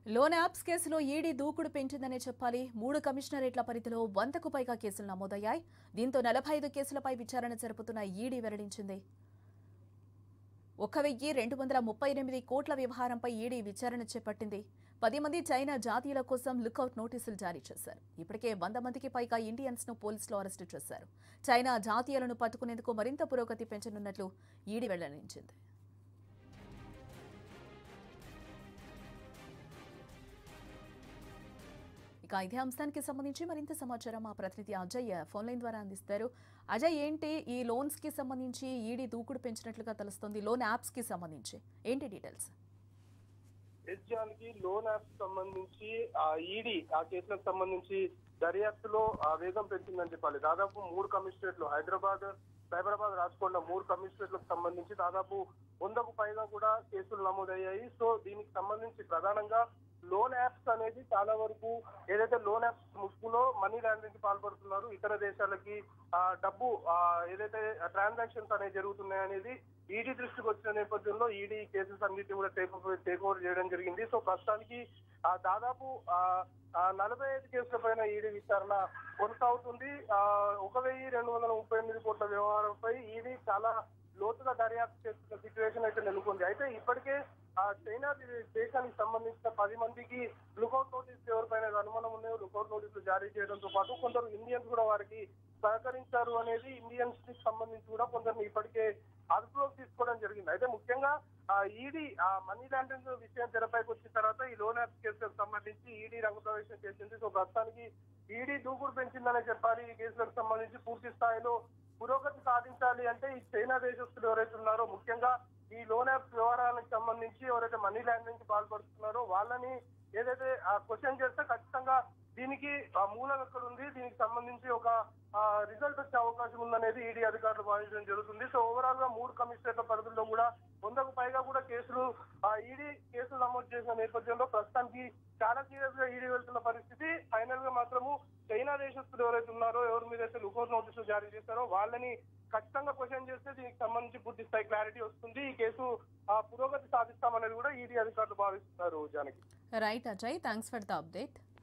loan apps కేసులో ED దూకుడు పెంచిందనే చెప్పాలి మూడు కమిషనరేట్ల పరిధిలో వందకు పైగా కేసులు నమోదయ్యాయి దీంతో నలభై ఐదు కేసులపై విచారణ జరుపుతున్న ఈడీ వెల్లడించింది ఒక వెయ్యి రెండు వందల ముప్పై ఎనిమిది కోట్ల వ్యవహారంపై ఈడీ విచారణ చేపట్టింది పది మంది చైనా జాతీయుల కోసం లుకౌట్ నోటీసులు జారీ చేశారు ఇప్పటికే వంద మందికి పైగా ఇండియన్స్ ను పోలీసులు అరెస్టు చేశారు చైనా జాతీయులను పట్టుకునేందుకు మరింత పురోగతి పెంచనున్నట్లు ఈడీ వెల్లడించింది ఇక ఇదే అంశానికి సంబంధించి మరింత సమాచారం మా ప్రతినిధి అజయ్ ఫోన్ లైన్ ద్వారా అందిస్తారు అజయ్ ఏంటి ఈ లోన్స్ కి సంబంధించి ఈడీ దూకుడు పెంచినట్లుగా తెలుస్తుంది లోన్ యాప్స్ కి సంబంధించి ఏంటి డీటెయిల్స్ ఎస్జాన్కి లోన్ యాప్ సంబంధించి ఆ ఈడీ ఆ కేసులకు సంబంధించి దర్యాప్తులో ఆ వేగం పెంచిందని చెప్పాలి దాదాపు మూడు కమిషనరేట్లు హైదరాబాద్ సైబరాబాద్ రాచకొండ మూడు కమిషనరేట్లకు సంబంధించి దాదాపు వందకు పైగా కూడా కేసులు నమోదయ్యాయి సో దీనికి సంబంధించి ప్రధానంగా లోన్ యాప్స్ అనేది చాలా వరకు ఏదైతే లోన్ యాప్స్ ముసుగులో మనీ లాండరింగ్ కి పాల్పడుతున్నారు ఇతర దేశాలకి ఆ డబ్బు ఆ ఏదైతే ట్రాన్సాక్షన్స్ అనేవి జరుగుతున్నాయి అనేది ఈడీ దృష్టికి వచ్చిన నేపథ్యంలో ఈడీ కేసెస్ అన్నిటిని కూడా టేక్ టేక్ ఓవర్ చేయడం జరిగింది సో ప్రస్తుతానికి ఆ దాదాపు ఆ ఆ నలభై ఐదు కేసుల పైన ఈడీ విచారణ కొనసాగుతుంది ఆ ఒక వెయ్యి రెండు వందల ముప్పై ఎనిమిది కోట్ల వ్యవహారంపై ఈడీ చాలా లోతుగా దర్యాప్తు చేస్తున్న సిచ్యువేషన్ అయితే నెలకొంది అయితే ఇప్పటికే ఆ చైనా ది- దేశానికి సంబంధించిన పది మందికి లుకౌట్ నోటీసులు ఎవరిపైన అనుమానం ఉన్నాయో లుకౌట్ నోటీసులు జారీ చేయడంతో పాటు కొందరు ఇండియన్స్ కూడా వారికి సహకరించారు అనేది ఇండియన్స్ కి సంబంధించి కూడా కొందరిని ఇప్పటికే అదుపులోకి తీసుకోవడం జరిగింది అయితే ముఖ్యంగా ఆ ఈడీ ఆ మనీ లాండరింగ్ విషయం తెరపైకి వచ్చిన తర్వాత ఈ లోన్ యాప్స్ కేసులకు సంబంధించి ఈడీ రంగ ప్రవేశం చేసింది సో ప్రస్తుతానికి ఈడీ దూకుడు పెంచిందనే చెప్పాలి ఈ కేసులకు సంబంధించి పూర్తి స్థాయిలో పురోగతి సాధించాలి అంటే ఈ చైనా దేశస్తులు ఎవరైతే ఉన్నారో ముఖ్యంగా ఈ లోన్ యాప్స్ వ్యవహారాలకు సంబంధించి ఎవరైతే మనీ లాండరింగ్ కి పాల్పడుతున్నారో వాళ్ళని ఏదైతే క్వశ్చన్ చేస్తే ఖచ్చితంగా దీనికి ఆ మూలం ఎక్కడ ఉంది దీనికి సంబంధించి ఒక రిజల్ట్ వచ్చే అవకాశం ఉందనేది ఈడీ అధికారులు భావించడం జరుగుతుంది సో ఓవరాల్ గా మూడు కమిషనర్ల పరిధిలో కూడా వందకు పైగా కూడా కేసులు ఆ ఈడీ కేసులు నమోదు చేసిన నేపథ్యంలో ప్రస్తుతానికి చాలా సీరియస్ గా ఈడీ వెళ్తున్న పరిస్థితి ఫైనల్ గా మాత్రము చైనా దేశస్తులు ఎవరైతే ఉన్నారో ఎవరి మీద అయితే లుకౌట్ నోటీసులు జారీ చేస్తారో వాళ్ళని ఖచ్చితంగా క్వశ్చన్ చేస్తే దీనికి సంబంధించి పూర్తి స్థాయి క్లారిటీ వస్తుంది ఈ కేసు ఆ పురోగతి సాధిస్తామనేది కూడా ఈడీ అధికారులు భావిస్తున్నారు Janaki right Ajay thanks for the update